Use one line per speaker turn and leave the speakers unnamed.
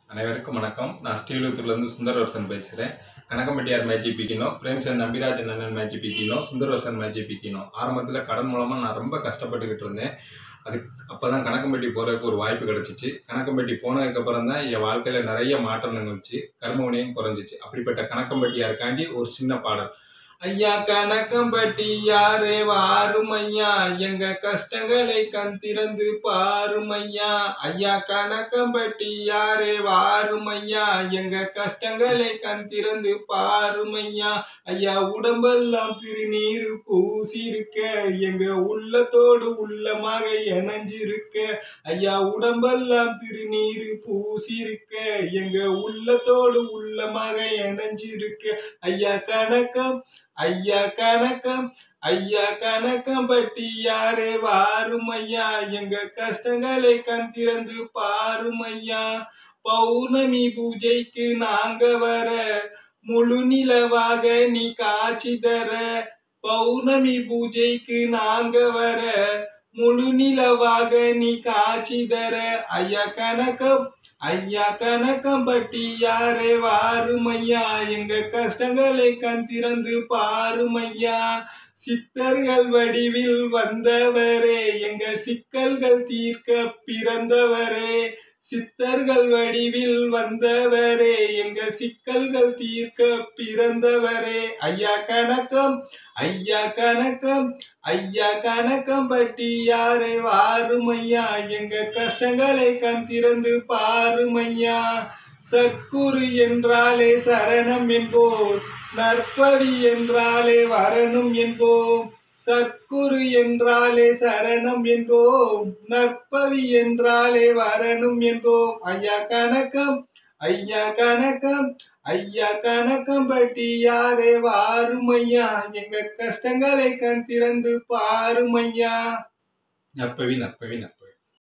அனைவருக்கும் வணக்கம் நான் ஸ்ரீவிழுத்தூர்லேருந்து சுந்தரவர்சன் பேசுகிறேன் கனகம்பட்டியார் மேஜி பிக்கணும் பிரேம்சந்த் நம்பிராஜன் அண்ணன் மேஜி பிக்கணும் சுந்தரவர்சன் மேஜி பிக்கணும் ஆரம்பத்தில் கடன் மூலமாக நான் ரொம்ப கஷ்டப்பட்டுக்கிட்டு இருந்தேன் அதுக்கு அப்போ தான் கணக்கம்பட்டி போகிறதுக்கு ஒரு வாய்ப்பு கிடச்சிச்சு கணக்கம்பட்டி போனதுக்கப்புறம் தான் என் வாழ்க்கையில் நிறைய மாற்றம் நிகழ்ச்சி கர்மவினையும் குறைஞ்சிச்சு அப்படிப்பட்ட கணக்கம்பட்டியாருக்காண்டி ஒரு சின்ன பாடல் ஐயா கணக்கம்பட்டி யாரே வாரும் ஐயா எங்க கஷ்டங்களை கண் திறந்து பாரும் ஐயா ஐயா கணக்கம்பட்டி யாரே வாரும் ஐயா எங்க கஷ்டங்களை கண் திறந்து பாரும் ஐயா ஐயா உடம்பெல்லாம் திருநீர் பூசிருக்க எங்க உள்ளத்தோடு உள்ளமாக இணைஞ்சிருக்க ஐயா உடம்பெல்லாம் திருநீர் பூசிருக்க எங்க உள்ளத்தோடு உள்ளமாக இணைஞ்சிருக்க ஐயா கணக்கம் ஐயா கணக்கம் ஐயா கணக்கம் பட்டி யாரே வாரும் ஐயா எங்க கஷ்டங்களை கண் திறந்து பாரும் ஐயா பௌர்ணமி பூஜைக்கு நாங்க வர முழு நிலவாக நீ காட்சி தர பௌர்ணமி பூஜைக்கு நாங்க வர முழு நிலவாக நீ காட்சி தர ஐயா கணக்கம் ஐயா கணக்கம் பட்டி யாரே வாரும் ஐயா எங்க கஷ்டங்களை கண் திறந்து பாரும் ஐயா சித்தர்கள் வடிவில் வந்தவரே எங்க சிக்கல்கள் தீர்க்க பிறந்தவரே சித்தர்கள் வடிவில் வந்தவரே எங்க சிக்கல்கள் தீர்க்க பிறந்தவரே ஐயா கணக்கம் ஐயா கணக்கம் ஐயா கணக்கம் பட்டி யாரை வாரும் ஐயா எங்க கஷ்டங்களை கண் திறந்து பாரும் ஐயா சற்குரு என்றாலே சரணம் என்போம் நற்பவி என்றாலே வரணும் என்போம் சற்குரு என்றாலே சரணம் என்போம் நற்பவி என்றாலே வரணும் என்போம் ஐயா கணக்கம் ஐயா கணக்கம் ஐயா கணக்கம் பட்டி யாரே வாரும் ஐயா எங்க கஷ்டங்களை கண் திறந்து பாரும் ஐயா நற்பவி நற்பவி நற்பவி